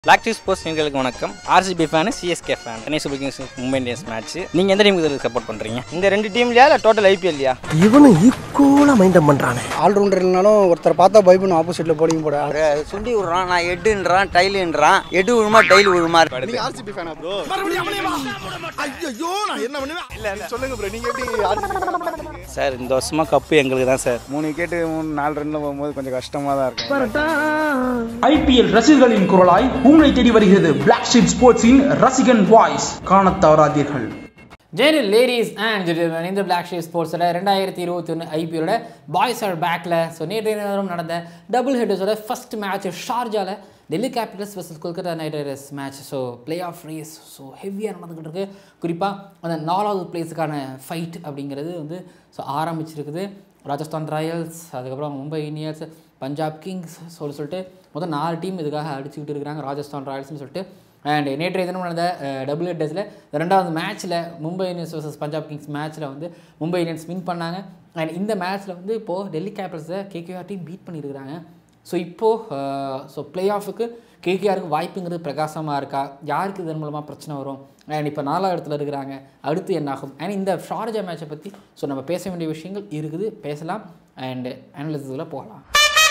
black tea sports நேர்களுக்கு வணக்கம் RCB fan CSK fan Chennai super kings Mumbai Indians match நீங்கள் எந்த டீமுக்கு சப்போர்ட் பண்ணுறீங்க இந்த ரெண்டு டீம்லயா இல்லை டோட்டல் ஐபிஎல்லையா இவனும் ஈக்குவலா மைண்டம் பண்றானே ஆல்ரவுண்டர் இல்லைனாலும் ஒருத்தர் பார்த்தா பயப்படணும் ஆப்போசிட்டில் போடிங்க போட சுண்டி விடுறான் நான் எட்டுன்றான் டைலுன்றான் எட்டு விழுமா டைல் விழுமா சார் இந்த வருஷமா கப்பு எங்களுக்கு தான் சார் மூணு விக்கெட்டு மூணு நாலு ரன்ல போகும்போது கொஞ்சம் கஷ்டமாக தான் இருக்கும் ஐபிஎல் ரசிகர்களின் குரலாய் உங்களை தேடி வருகிறது பிளாக் ஷீப் ஸ்போர்ட்ஸின் ரசிகன் வாய்ஸ் காணத் தவறாதீர்கள் ஜெயனில் லேடிஸ் அண்ட் ஜென்டில்மேன் இந்த பிளாக் ஷீப் ஸ்போர்ட்ஸில் ரெண்டாயிரத்தி இருபத்தி ஒன்று ஐபிஎலோட பாய்ஸ் ஆர் பேக்கில் ஸோ நேற்றைய நேரம் நடந்த டபுள் ஹெட்டர்ஸோட ஃபர்ஸ்ட் மேட்ச் ஷார்ஜாவில் Delhi capitals vs Kolkata knight riders match so play off race so ஹெவியாக நடந்துக்கிட்டு இருக்கு குறிப்பாக அந்த நாலாவது பிளேஸுக்கான ஃபைட் அப்படிங்கிறது வந்து ஸோ ஆரம்பிச்சிருக்குது ராஜஸ்தான் ராயல்ஸ் அதுக்கப்புறம் மும்பை இந்தியன்ஸ் பஞ்சாப் கிங்ஸ் சொல்லி சொல்லிட்டு மொத்தம் நாலு டீம் இதுக்காக அடிச்சுக்கிட்டு இருக்கிறாங்க ராஜஸ்தான் ராயல்ஸ்னு சொல்லிட்டு அண்ட் நேற்றைய தினம் நடந்த டபுள் ஹெட்டர்ஸில் ரெண்டாவது மேட்ச்சில் Mumbai Indians vs Punjab kings மேட்ச்சில் வந்து மும்பை இந்தியன்ஸ் வின் பண்ணாங்க அண்ட் இந்த மேட்ச்சில் வந்து இப்போது டெல்லி கேபிட்டல்ஸை கேகேஆர் டீம் பீட் பண்ணியிருக்கிறாங்க ஸோ இப்போது ஸோ பிளே ஆஃபுக்கு கேகேஆருக்கு வாய்ப்புங்கிறது பிரகாசமாக இருக்கா யாருக்கு இதன் மூலமாக பிரச்சனை வரும் அண்ட் இப்போ நாலாவது இடத்துல இருக்கிறாங்க அடுத்து என்னாகும் அண்ட் இந்த ஷார்ஜா மேட்சை பற்றி ஸோ நம்ம பேச வேண்டிய விஷயங்கள் இருக்குது பேசலாம் அண்ட் அனலிசிஸில் போகலாம்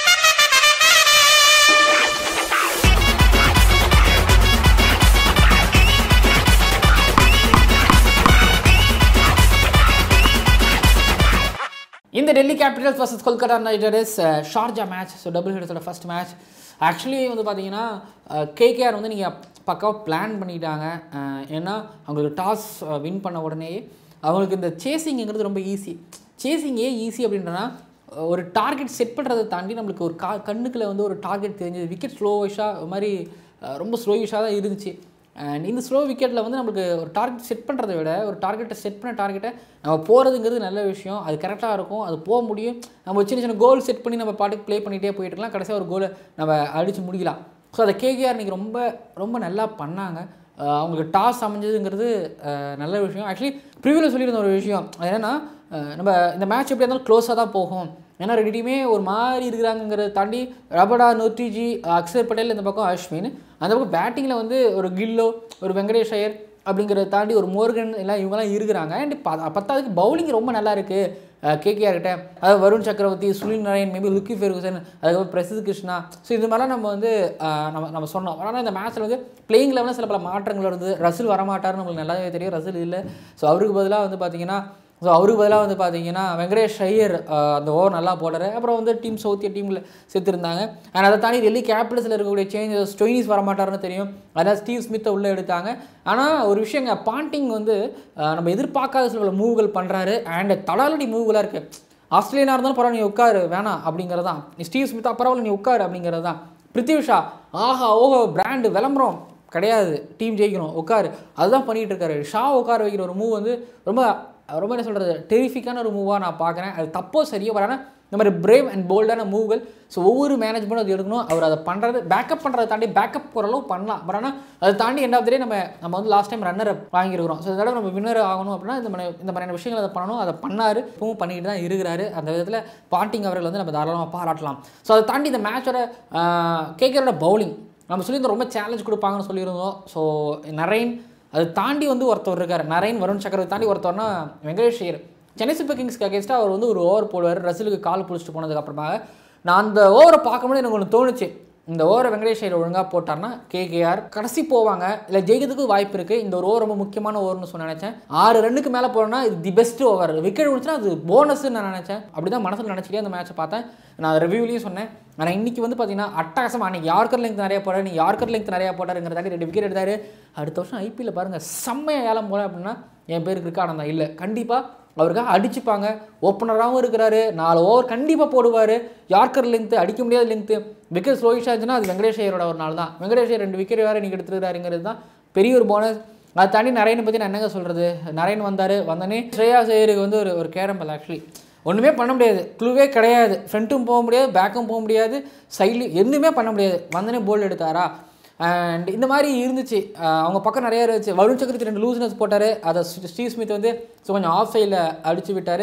இந்த Delhi capitals vs Kolkata knight riders Sharjah match so double ஹெட்ஸோட ஃபர்ஸ்ட் மேட்ச் ஆக்சுவலி வந்து பார்த்தீங்கன்னா கேகேஆர் வந்து நீங்கள் பக்காவாக பிளான் பண்ணிட்டாங்க அஹ், ஏன்னா அவங்களுக்கு டாஸ் வின் பண்ண உடனே அவங்களுக்கு இந்த சேசிங்கிறது ரொம்ப ஈஸி சேசிங் ஏன் ஈஸி அப்படின்றனா ஒரு டார்கெட் செட் பண்ணுறதை தாண்டி நம்மளுக்கு ஒரு கா கண்ணுக்குள்ள வந்து ஒரு டார்கெட் தெரிஞ்சது விக்கெட் ஸ்லோவிஷாக மாதிரி அஹ், ரொம்ப ஸ்லோவிஷாக தான் இருந்துச்சு அண்ட் இந்த ஸ்லோ விக்கெட்டில் வந்து நம்மளுக்கு ஒரு டார்கெட் செட் பண்ணுறதை விட ஒரு டார்கெட்டை செட் பண்ண டார்கெட்டை நம்ம போகிறதுங்கிறது நல்ல விஷயம் அது கரெக்டாக இருக்கும் அது போக முடியும் நம்ம சின்ன சின்ன கோல் செட் பண்ணி நம்ம பாட்டுக்கு ப்ளே பண்ணிகிட்டே போயிட்டு இருக்கலாம் கடைசியாக ஒரு கோலை நம்ம அடித்து முடிக்கலாம் ஸோ அதை கேகேஆர் இன்றைக்கி ரொம்ப ரொம்ப நல்லா பண்ணாங்க அஹ் அவங்களுக்கு டாஸ் அமைஞ்சதுங்கிறது அஹ், நல்ல விஷயம் ஆக்சுவலி ப்ரிவியூவில் சொல்லியிருந்த ஒரு விஷயம் அது என்னென்னா அஹ், நம்ம இந்த மேட்ச் எப்படி இருந்தாலும் க்ளோஸாக தான் போகும் ஏன்னா ரெண்டு டீமே ஒரு மாதிரி இருக்கிறாங்கிறத தாண்டி ரபடா நோத்திஜி அக்ஷர் பட்டேல் இந்த பக்கம் அஸ்வின் அந்த பக்கம் பேட்டிங்கில் வந்து ஒரு கில்லோ ஒரு வெங்கடேஷ் ஐயர் அப்படிங்கிறத தாண்டி ஒரு மோர்கன் எல்லாம் இவங்கெல்லாம் இருக்கிறாங்க அண்ட் பத்தாவதுக்கு பவுலிங் ரொம்ப நல்லா இருக்குது கேகேஆர் கிட்ட அதாவது Varun Chakravarthy Sunil Narine maybe Lockie Ferguson அதுக்கப்புறம் பிரசித் கிருஷ்ணா ஸோ இது மாதிரிலாம் நம்ம வந்து அஹ், நம்ம நம்ம சொன்னோம் ஆனால் இந்த மேட்ச்சில் வந்து பிளேயிங் லெவலில் சில பல மாற்றங்கள் வருது ரசில் வரமாட்டார்னு நம்மளுக்கு நல்லாவே தெரியும் ரசில் இல்லை ஸோ அவருக்கு பதிலாக வந்து பார்த்தீங்கன்னா ஸோ அவருக்கு பதிலாக வந்து பார்த்தீங்கன்னா வெங்கடேஷ் ஐயர் அஹ், அந்த ஓவர் நல்லா போடுறாரு அப்புறம் வந்து டீம் சவுத்திய டீமில் சேர்த்துருந்தாங்க அண்ட் அதை தாண்டி டெல்லி கேபிட்டல்ஸில் இருக்கக்கூடிய சேஞ்சஸ் ஸ்டொயினிஸ் வரமாட்டாருன்னு தெரியும் அதான் ஸ்டீவ் ஸ்மித்தை உள்ளே எடுத்தாங்க ஆனால் ஒரு விஷயங்க பாண்டிங் வந்து அஹ், நம்ம எதிர்பார்க்காத சில மூவ்கள் பண்ணுறாரு அண்ட் தலாலடி மூவ்களாக இருக்குது ஆஸ்திரேலியனாக இருந்தாலும் பரவாயில்ல நீ உட்காரு வேணாம் அப்படிங்கிறது தான் நீ ஸ்டீவ் ஸ்மித்தா பரவாயில்ல நீ உட்காரு அப்படிங்கிறது தான் பிருத்திவிஷா ஆஹா ஓஹோ பிராண்டு விளம்பரம் கிடையாது டீம் ஜெயிக்கணும் உட்காரு அதுதான் பண்ணிகிட்டு இருக்காரு ஷா உட்கார வைக்கிற ஒரு மூவ் வந்து ரொம்ப ரொம்ப என்ன சொல்கிறது டெரிஃபிக்கான ஒரு மூவாக நான் பார்க்குறேன் அது தப்போ சரியோ வரானா இந்த மாதிரி பிரேவ் அண்ட் போல்டான மூவ்கள் ஸோ ஒவ்வொரு மேனேஜ்மெண்ட்டும் அது எடுக்கணும் அவர் அதை பண்ணுறது பேக்கப் பண்ணுறதை தாண்டி பேக்கப் போகிற அளவு பண்ணலாம் பட் ஆனால் அதை தாண்டி எண்ட் ஆஃப் த டே நம்ம நம்ம வந்து லாஸ்ட் டைம் ரன்னர் வாங்கியிருக்கிறோம் ஸோ இந்த தடவை நம்ம வின்னர் ஆகணும் அப்படின்னா இந்த மாதிரி இந்த மாதிரியான விஷயங்கள் அதை பண்ணணும் அதை பண்ணார் இப்பவும் பண்ணிட்டு தான் இருக்கிறாரு அந்த விதத்தில் பாண்டிங் அவர்கள் வந்து நம்ம தாராளமாக பாராட்டலாம் ஸோ அதை தாண்டி இந்த மேட்சோட கேக்கரோட பவுலிங் நம்ம சொல்லியிருந்தோம் ரொம்ப சேலஞ்ச் கொடுப்பாங்கன்னு சொல்லியிருந்தோம் ஸோ நரேன் அதை தாண்டி வந்து ஒருத்தர் இருக்கார் நரேன் வருண் சக்கரவர்த்தி தாண்டி ஒருத்தர்னா வெங்கடேஷ் ஐயர் சென்னை சூப்பர் கிங்ஸ்க்கு அகேன்ஸ்டாக அவர் வந்து ஒரு ஓவர் போடுவார் ரசிலுக்கு கால் பிடிச்சிட்டு போனதுக்கு அப்புறமாக நான் அந்த ஓவரை பார்க்கும்போது எனக்கு ஒன்று தோணுச்சு இந்த ஓவரை வெங்கடேஷ் ஐயர் ஒழுங்காக போட்டார்னா கேகேஆர் கடைசி போவாங்க இல்லை ஜெயிக்கிறதுக்கு வாய்ப்பு இருக்குது இந்த ஒரு ஓவர் ரொம்ப முக்கியமான ஓவர்னு சொன்ன நினச்சேன் ஆறு ரன்னுக்கு மேலே போனோம்னா இது தி பெஸ்ட் ஓவர் விக்கெட் விழுந்துச்சுன்னா அது போனஸ்ன்னு நான் நினச்சேன் அப்படி தான் மனசில் நினச்சிட்டே அந்த மேட்ச்சை பார்த்தேன் நான் ரிவ்யூலையும் சொன்னேன் ஆனால் இன்றைக்கி வந்து பார்த்தீங்கன்னா அட்டகாசம் அன்றைக்கி யார்கர் லெங்க் நிறைய போட்டார் நீ யார்கர் லெங்க் நிறையா போட்டாருங்கிறதாண்டி ரெண்டு விக்கெட் எடுத்தார் அடுத்த வருஷம் ஐபிஎல்ல பாருங்கள் செம்மையாக ஏலம் போல அப்படின்னா என் பேருக்கு இருக்கா ஆனந்தம் இல்லை கண்டிப்பாக அவருக்காக அடிச்சுப்பாங்க ஓப்பனராகவும் இருக்கிறாரு நாலு ஓவர் கண்டிப்பாக போடுவார் யார்கர் லென்த்து அடிக்க முடியாத லென்த்து விக்கெட் ஸ்லோயிஷாக இருந்துச்சுன்னா அது வெங்கடேஷ் ஐயரோட ஒரு நாள் தான் வெங்கடேஷ் ஐயர் ரெண்டு விக்கெட் வேறு நீங்கள் எடுத்துருக்காருங்கிறது தான் பெரிய ஒரு போனஸ் அதை தாண்டி நரேனை பற்றி நான் என்னங்க சொல்கிறது நரேன் வந்தார் வந்தோடனே ஸ்ரேயா ஐயருக்கு வந்து ஒரு ஒரு கேரம்பல் ஆக்சுவலி ஒன்றுமே பண்ண முடியாது க்ளூவே கிடையாது ஃப்ரண்ட்டும் போக முடியாது பேக்கும் போக முடியாது சைட்லையும் எதுவுமே பண்ண முடியாது வந்தோடனே போல்டு எடுத்தாரா அண்ட் இந்த மாதிரி இருந்துச்சு அஹ் அவங்க பக்கம் நிறைய இருந்துச்சு வருண் சக்கரவர்த்தி ரெண்டு லூஸ்னஸ் போட்டார் அதை ஸ்டீவ் ஸ்மித் வந்து ஸோ கொஞ்சம் ஆஃப் சைடில் அடிச்சு விட்டார்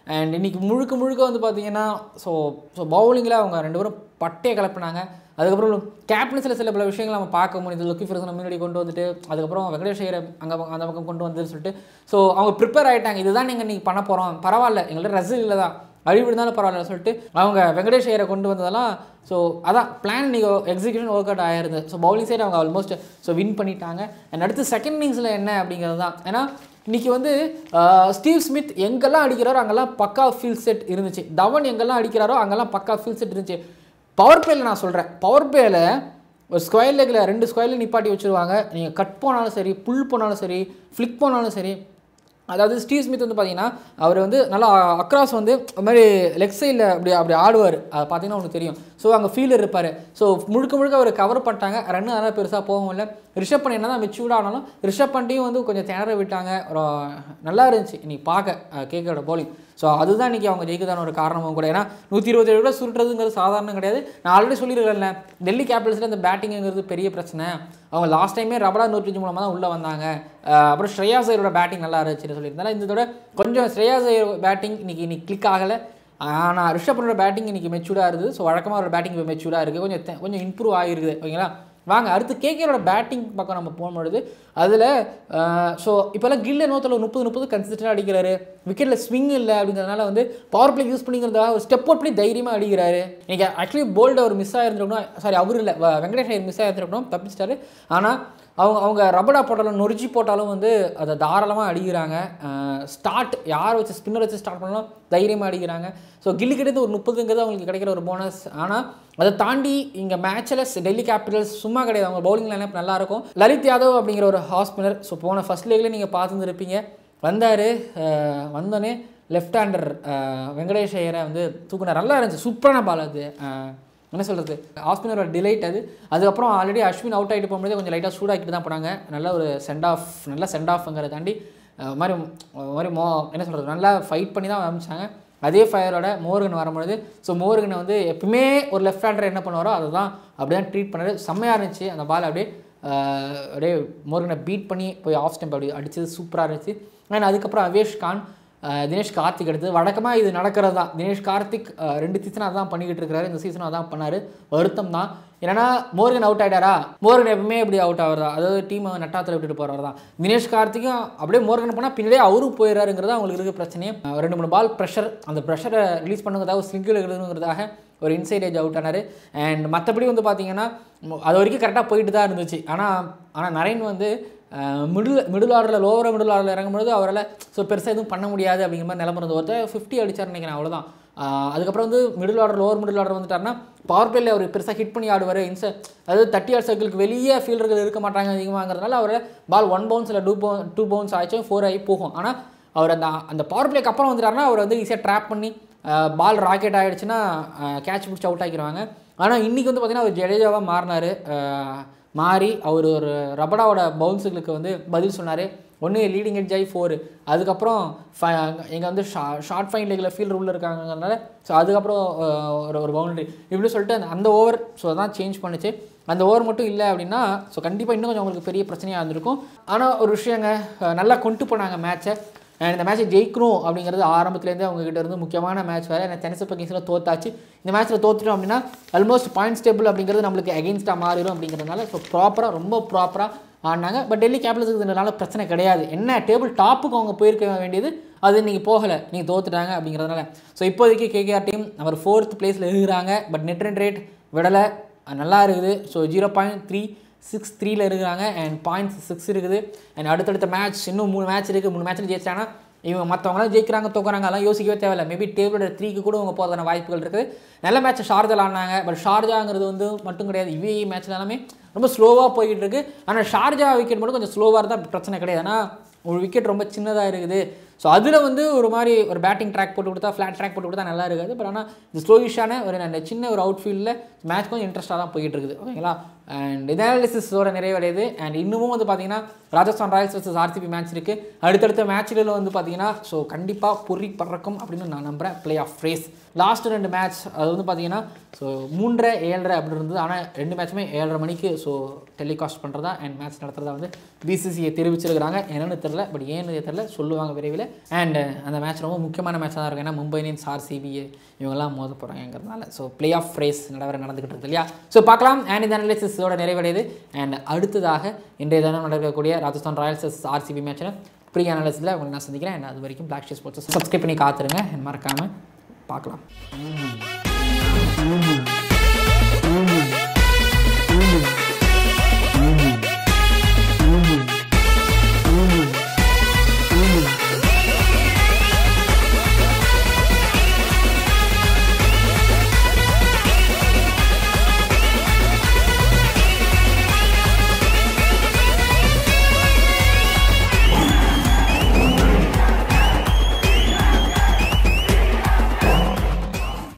அண்ட் இன்னைக்கு முழுக்க முழுக்க வந்து பார்த்தீங்கன்னா ஸோ ஸோ பவுலிங்கில் அவங்க ரெண்டு பேரும் பட்டையை கிளப்பினாங்க அதுக்கப்புறம் கேப்டன்ஸில் சில பல விஷயங்கள் நம்ம பார்க்க முடியுது லுக்கி ஃபிரசனை முன்னாடி கொண்டு வந்துட்டு அதுக்கப்புறம் வெங்கடேஷ் ஐயரை அங்கே அந்த பக்கம் கொண்டு வந்துன்னு சொல்லிட்டு ஸோ அவங்க ப்ரிப்பேர் ஆகிட்டாங்க இதுதான் நீங்கள் இன்றைக்கி பண்ண போகிறோம் பரவாயில்ல எங்கள்ட்ட ரசில் இல்லை தான் அழிவு இருந்தாலும் பரவாயில்ல சொல்லிட்டு அவங்க வெங்கடேஷ் ஐயரை கொண்டு வந்ததெல்லாம் ஸோ அதான் பிளான் நீங்கள் எக்ஸிக்யூஷன் ஒர்க் அவுட் ஆயிருது ஸோ பவுலிங் சைடு அவங்க ஆல்மோஸ்ட் ஸோ வின் பண்ணிட்டாங்க அண்ட் அடுத்து செகண்ட் இன்னிங்ஸில் என்ன அப்படிங்கிறது தான் ஏன்னா இன்றைக்கி வந்து ஆஹ், ஸ்டீவ் ஸ்மித் எங்கெல்லாம் அடிக்கிறாரோ அங்கெல்லாம் பக்கா ஃபீல் செட் இருந்துச்சு தவன் எங்கெல்லாம் அடிக்கிறாரோ அங்கெல்லாம் பக்கா ஃபீல் செட் இருந்துச்சு பவர் பிளேயில் நான் சொல்கிறேன் பவர் பிளேயில் ஒரு ஸ்கொயர் லெக்கில் ரெண்டு ஸ்கொயரில் நிப்பாட்டி வச்சுருவாங்க நீங்கள் கட் போனாலும் சரி புல் போனாலும் சரி ஃப்ளிக் போனாலும் சரி அதாவது ஸ்டீவ் ஸ்மித் வந்து பார்த்தீங்கன்னா அவர் வந்து நல்லா அக்ராஸ் வந்து அது மாதிரி லெக் சைடில் அப்படி அப்படி ஆடுவார் அது பார்த்தீங்கன்னா உங்களுக்கு தெரியும் ஸோ அங்கே ஃபீல்டர் இருப்பார் ஸோ முழுக்க முழுக்க அவர் கவர் பண்ணிட்டாங்க ரன்னு அதெல்லாம் பெருசாக போகவும் இல்லை ரிஷப் பண்ணி என்ன தான் மெச்சூர்ட் ஆனாலும் ரிஷப் பண்ணிட்டையும் வந்து கொஞ்சம் திணற விட்டாங்க ஒரு நல்லா இருந்துச்சு இன்னைக்கு பார்க்க கேக்கோட bowling ஸோ அதுதான் இன்றைக்கி அவங்க ஜெயிக்கதான ஒரு காரணமும் கூட ஏன்னா நூற்றி இருபத்தேழு விட சுருட்டுறதுங்கிறது சாதாரணம் கிடையாது நான் ஆல்ரெடி சொல்லியிருக்கேன்ல டெல்லி கேபிட்டல்ஸில் இந்த பேட்டிங்குங்கிறது பெரிய பிரச்சனை அவங்க லாஸ்ட் டைமே ரபடா நோட்டிஃபிகேஷன் மூலமாக தான் உள்ளே வந்தாங்க அஹ் அப்புறம் ஸ்ரேயா ஐயரோட பேட்டிங் நல்லா இருந்துச்சுன்னு சொல்லியிருந்தாலும் இந்த தடவை கொஞ்சம் ஸ்ரேயா ஐயர் பேட்டிங் இன்னைக்கு இன்னைக்கு கிளிக் ஆகலை ஆனால் ரிஷப் பண்ணோட பேட்டிங் இன்னைக்கு மெச்சூர்டாக இருக்குது ஸோ வழக்கமாக அவரோட பேட்டிங் இப்போ மெச்சூர்டாக இருக்குது கொஞ்சம் தெ- கொஞ்சம் இம்ப்ரூவ் ஆகிருக்குது ஓகேங்களா வாங்க அடுத்து கேகேரோட பேட்டிங் பக்கம் நம்ம போகும்பொழுது அதில் ஸோ இப்போல்லாம் கில்ல நோத்தில் ஒரு முப்பது முப்பது கன்சிஸ்டண்டாக அடிக்கிறாரு விக்கெட்டில் ஸ்விங் இல்லை அப்படிங்கிறதுனால வந்து பவர் பிளே யூஸ் பண்ணிக்கிறதுக்காக ஒரு ஸ்டெப் அவுட் பண்ணி தைரியமாக அடிக்கிறாரு இன்னைக்கு ஆக்சுவலி போல்டு அவர் மிஸ் ஆகிருந்துருக்கணும் சாரி அவர் இல்லை வ- வெங்கடேஷ் ஐயர் மிஸ் ஆகிருந்துருக்கணும் தப்பிச்சிட்டாரு ஆனால் அவங்க அவங்க ரபடா போட்டாலும் நொறுச்சி போட்டாலும் வந்து அதை தாராளமாக அடிக்கிறாங்க ஸ்டார்ட் யார் வச்சு ஸ்பின்னர் வச்சு ஸ்டார்ட் பண்ணாலும் தைரியமாக அடிக்கிறாங்க ஸோ கில்லி கிட்டது ஒரு முப்பதுங்கிறது அவங்களுக்கு கிடைக்கிற ஒரு போனஸ் ஆனால் அதை தாண்டி இங்கே மேட்ச்சில் டெல்லி கேபிட்டல்ஸ் சும்மா கிடையாது அவங்க பவுலிங் லைனப் நல்லா இருக்கும் லலித் யாதவ் அப்படிங்கிற ஒரு ஹாஸ்பினர் ஸோ போன ஃபர்ஸ்ட் லீக்லேயே நீங்கள் பார்த்துருப்பீங்க வந்தார் வந்தோடனே லெஃப்ட் ஹேண்டர் வெங்கடேஷ் ஐயரை வந்து தூக்குனார் நல்லா இருந்துச்சு சூப்பரான பால் அது அஹ், என்ன சொல்கிறது ஆஸ்பினரோட டிலைட் அது அதுக்கப்புறம் ஆல்ரெடி அஸ்வின் அவுட் ஆகிட்டு போகும்போது கொஞ்சம் லைட்டாக சூடாக்கிட்டு தான் போனாங்க நல்ல ஒரு சென்ட் ஆஃப் நல்ல சென்ட் ஆஃப்ங்கிறத தாண்டி அஹ், மாதிரி ஒரு மாதிரி மோ என்ன சொல்கிறது நல்லா ஃபைட் பண்ணி தான் ஆரம்பிச்சாங்க அதே ஃபயரோட மோர்கன் வரும்பொழுது ஸோ மோர்கனை வந்து எப்பவுமே ஒரு லெஃப்ட் ஹேண்டர் என்ன பண்ணுவாரோ அதை தான் அப்படி தான் ட்ரீட் பண்ணாரு செம்மையாக இருந்துச்சு அந்த பால் அப்படியே அஹ், அப்படியே மோர்கனை பீட் பண்ணி போய் ஆஃப் ஸ்டெம்ப் அப்படி அடிச்சது சூப்பராக இருந்துச்சு அண்ட் அதுக்கப்புறம் அவேஷ் கான் அஹ் தினேஷ் கார்த்திக் எடுத்து வழக்கமாக இது நடக்கிறது தான் தினேஷ் கார்த்திக் அஹ் ரெண்டு சீசன் அதான் பண்ணிக்கிட்டு இருக்காரு இந்த சீசனும் அதான் பண்ணார் வருத்தம் தான் ஏன்னா மோர்கன் அவுட் ஆகிட்டாரா மோர்கன் எப்பவுமே இப்படி அவுட் ஆகிறதா அதாவது டீமை நட்டாத்தில் விட்டுட்டு போகிறவர் தான் தினேஷ் கார்த்திக்கும் அப்படியே மோர்கன் போனால் பின்னாடியே அவரும் போயிடுறாருங்கிறது அவங்களுக்கு இருக்க பிரச்சனையே அஹ் ரெண்டு மூணு பால் ப்ரெஷர் அந்த ப்ரெஷரை ரிலீஸ் பண்ணுங்கிறதாக ஸ்லிங்கில் எடுக்கணுங்கிறதாக ஒரு இன்சைட் ஏஜ் அவுட் ஆனார் அண்ட் மற்றபடி வந்து பார்த்தீங்கன்னா மு- அது வரைக்கும் கரெக்டாக போயிட்டு தான் இருந்துச்சு ஆனால் ஆனால் நரேன் வந்து மிடில் மிடில் ஆர்டரில் லோவராக மிடில் ஆர்டரில் இறங்கும்போது அவரால் ஸோ பெருசாக எதுவும் பண்ண முடியாது அப்படிங்கிற மாதிரி நிலம இருந்தது ஒருத்தர் ஃபிஃப்டி அடிச்சார் நினைக்கிறேன் அவ்வளோதான் ஆஹ் அதுக்கப்புறம் வந்து middle order lower middle order வந்துட்டாருன்னா பவர் பிளேல அவர் பெருசாக ஹிட் பண்ணி ஆடுவார் இன்ச அதாவது தட்டி ஆர் சர்க்கிளுக்கு வெளியே ஃபீல்டர்கள் இருக்க மாட்டாங்க அதிகமாகறதுனால அவர் பால் ஒன் பவுன்ஸ் இல்லை டூ பவுன் டூ பவுன்ஸ் ஆச்சும் ஃபோர் ஆகி போகும் ஆனால் அவர் அந்த அந்த பவர் பிளேக்கு அப்புறம் வந்துட்டாருன்னா அவர் வந்து ஈஸியாக ட்ராப் பண்ணி பால் ராக்கெட் ஆகிடுச்சுன்னா கேட்ச் பிடிச்சி அவுட் ஆக்கிடுவாங்க ஆனால் இன்றைக்கி வந்து பார்த்தீங்கன்னா அவர் ஜடேஜாவாக மாறினார் மாறி அவர் ஒரு ரபடாவோட பவுன்ஸுகளுக்கு வந்து பதில் சொன்னார் ஒன்று லீடிங் எட்ஜ் ஆகி ஃபோரு அதுக்கப்புறம் எங்கள் வந்து ஷா ஷார்ட் ஃபைன் லெக்கில் ஃபீல்டர் உள்ளே இருக்காங்கனால ஸோ அதுக்கப்புறம் அஹ், ஒரு ஒரு பவுண்டரி இப்படி சொல்லிட்டு அந்த- அந்த ஓவர் ஸோ அதான் சேஞ்ச் பண்ணுச்சு அந்த ஓவர் மட்டும் இல்லை அப்படின்னா ஸோ கண்டிப்பாக இன்னும் கொஞ்சம் அவங்களுக்கு பெரிய பிரச்சனையாக இருந்திருக்கும் ஆனால் ஒரு விஷயங்க அஹ், நல்லா கொண்டு போனாங்க மேட்ச்சை அண்ட் இந்த மேட்ச்சை ஜெயிக்கணும் அப்படிங்கிறது ஆரம்பத்துலேருந்தே அவங்க கிட்ட இருந்து முக்கியமான மேட்ச் வேறு எனக்கு சென்னை கிங்ஸில் தோத்தாச்சு இந்த மேட்ச்சில் தோத்துட்டோம் அப்படின்னா ஆல்மோஸ்ட் பாயிண்ட்ஸ் டேபிள் அப்படிங்கிறது நம்மளுக்கு அகெயின்ஸ்டாக மாறிடும் அப்படிங்கிறதுனால ஸோ ப்ராப்பராக ரொம்ப ப்ராப்பராக ஆடினாங்க பட் டெல்லி கேபிட்டல்ஸுக்கு இதனால பிரச்சனை கிடையாது என்ன டேபிள் டாப்புக்கு அவங்க போயிருக்க வேண்டியது அது நீங்கள் போகலை நீங்கள் தோத்துட்டாங்க அப்படிங்கிறதுனால ஸோ இப்போதைக்கு கேகேஆர் டீம் அவர் ஃபோர்த் பிளேஸில் இருக்கிறாங்க பட் நெட் ரன் ரேட் விடலை நல்லா இருக்குது so zero point three six த்ரீல இருக்கிறாங்க அண்ட் பாயிண்ட்ஸ் சிக்ஸ் இருக்குது அண்ட் அடுத்தடுத்த மேட்ச் இன்னும் மூணு மேட்ச் இருக்குது மூணு மேட்ச்சில் ஜெயிச்சாங்கன்னா இவங்க மற்றவங்களாம் ஜெயிக்கிறாங்க தோக்குறாங்க அதெல்லாம் யோசிக்கவே தேவையில்ல மேபி டேபிளோட த்ரீக்கு கூட அவங்க போகிறதான வாய்ப்புகள் இருக்குது நல்ல மேட்ச் ஷார்ஜால் ஆடினாங்க பட் ஷார்ஜாங்கிறது வந்து மட்டும் கிடையாது இவே மேட்ச்ல எல்லாமே ரொம்ப ஸ்லோவாக போய்கிட்டு இருக்கு ஆனால் ஷார்ஜா விக்கெட் மட்டும் கொஞ்சம் ஸ்லோவாக இருந்தால் பிரச்சனை கிடையாது ஆனால் ஒரு விக்கெட் ரொம்ப சின்னதாக இருக்குது ஸோ அதில் வந்து ஒரு மாதிரி ஒரு பேட்டிங் ட்ராக் போட்டு கொடுத்தா ஃப்ளாட் ட்ராக் போட்டு கொடுத்தா நல்லா இருக்காது பட் ஆனால் இந்த ஸ்லோயிஷான ஒரு நல்ல சின்ன ஒரு அவுட் ஃபீல்டில் மேட்ச் கொஞ்சம் இன்ட்ரெஸ்ட்டாக தான் போயிட்டு இருக்குது ஓகேங்களா அண்ட் இதாலிசிஸோட நிறைவடையுது அண்ட் இன்னமும் வந்து பார்த்தீங்கன்னா Rajasthan Royals versus RCB match இருக்குது அடுத்தடுத்த மேட்ச்களில் வந்து பார்த்தீங்கன்னா ஸோ கண்டிப்பாக பொறி பறக்கும் அப்படின்னு நான் நம்புகிறேன் ப்ளே ஆஃப் ஃப்ரேஸ் லாஸ்ட் ரெண்டு மேட்ச் அது வந்து பார்த்தீங்கன்னா ஸோ மூன்றரை ஏழரை அப்படி இருந்தது ஆனால் ரெண்டு மேட்சுமே ஏழரை மணிக்கு ஸோ டெலிகாஸ்ட் பண்ணுறதா அண்ட் மேட்ச் நடத்துறதா வந்து பிசிசிஐ தெரிவிச்சிருக்கிறாங்க என்னன்னு தெரில பட் ஏன்னு தெரில சொல்லுவாங்க விரைவில் அண்ட் அந்த மேட்ச் ரொம்ப முக்கியமான மேட்சாக தான் இருக்கும் ஏன்னா மும்பை இந்தியன்ஸ் ஆர்சிபி இவங்கெல்லாம் மோத போகிறாங்கிறதுனால ஸோ பிளே ஆஃப் ரேஸ் நடவர நடந்துக்கிட்டு இருக்கு இல்லையா ஸோ பார்க்கலாம் அண்ட் இந்த அனாலிசிஸோட நிறைவடையுது அண்ட் அடுத்ததாக இன்றைய தினம் நடக்கக்கூடிய ராஜஸ்தான் ராயல்ஸ் ஆர்சிபி மேட்ச்சில் ப்ரீ அனாலிசிஸில் உங்களை நான் சந்திக்கிறேன் and அது வரைக்கும் பிளாக் ஸ்போர்ட்ஸ் சப்ஸ்கிரைப் பண்ணி காத்துருங்க and மறக்காமல் பார்க்கலாம்